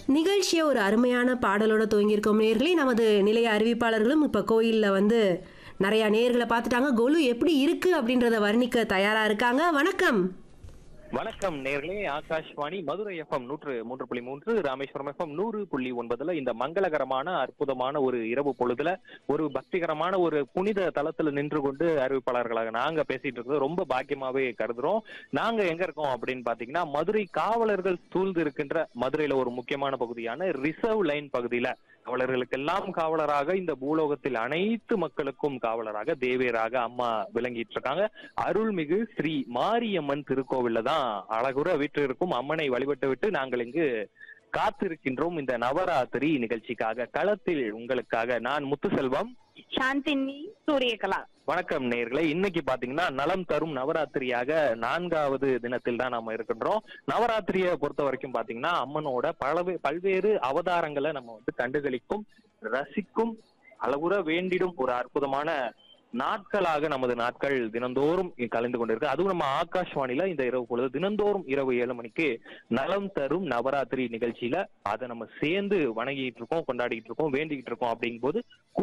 நிகழ்ச்சியை ஒரு அருமையான பாடலோட துவங்கியிருக்கோம் நேர்களே நமது நிலைய அறிவிப்பாளர்களும் இப்போ கோயிலில் வந்து நிறையா நேர்களை பார்த்துட்டாங்க கொலு எப்படி இருக்கு அப்படின்றத வர்ணிக்க தயாராக இருக்காங்க வணக்கம் வணக்கம் நேர்களே ஆகாஷ்வாணி மதுரை எஃப்எம் நூற்று மூன்று புள்ளி மூன்று ராமேஸ்வரம் எஃப்எம் நூறு புள்ளி ஒன்பதுல இந்த மங்களகரமான அற்புதமான ஒரு இரவு பொழுதுல ஒரு பக்திகரமான ஒரு புனித தளத்துல நின்று கொண்டு அறிவிப்பாளர்களாக நாங்க பேசிட்டு இருக்கிறது ரொம்ப பாக்கியமாவே கருதுறோம் நாங்க எங்க இருக்கோம் அப்படின்னு பாத்தீங்கன்னா மதுரை காவலர்கள் சூழ்ந்து இருக்கின்ற மதுரையில ஒரு முக்கியமான பகுதியான ரிசர்வ் லைன் பகுதியில காவலர்களுக்கெல்லாம் காவலராக இந்த பூலோகத்தில் அனைத்து மக்களுக்கும் காவலராக தேவேராக அம்மா விளங்கிட்டு இருக்காங்க அருள்மிகு ஸ்ரீ மாரியம்மன் திருக்கோவில்ல தான் அழகுற வீட்டு இருக்கும் அம்மனை வழிபட்டு விட்டு நாங்கள் இங்கு காத்திருக்கின்றோம் இந்த நவராத்திரி நிகழ்ச்சிக்காக களத்தில் உங்களுக்காக நான் முத்துசெல்வம் சாந்தினி சூரியகலா வணக்கம் நேர்களே இன்னைக்கு பாத்தீங்கன்னா நலம் தரும் நவராத்திரியாக நான்காவது தினத்தில் தான் நாம இருக்கின்றோம் நவராத்திரியை பொறுத்த வரைக்கும் பாத்தீங்கன்னா அம்மனோட பலவே பல்வேறு அவதாரங்களை நம்ம வந்து கண்டுகளிக்கும் ரசிக்கும் அளவுற வேண்டிடும் ஒரு அற்புதமான நாட்களாக நமது நாட்கள் தினந்தோறும் கலந்து கொண்டிருக்கு அதுவும் நம்ம ஆகாஷ்வாணியில இந்த இரவு பொழுது தினந்தோறும் இரவு ஏழு மணிக்கு நலம் தரும் நவராத்திரி நிகழ்ச்சியில அதை நம்ம சேர்ந்து வணங்கிட்டு இருக்கோம் கொண்டாடிட்டு இருக்கோம் வேண்டிக்கிட்டு இருக்கோம் அப்படிங்கும்போது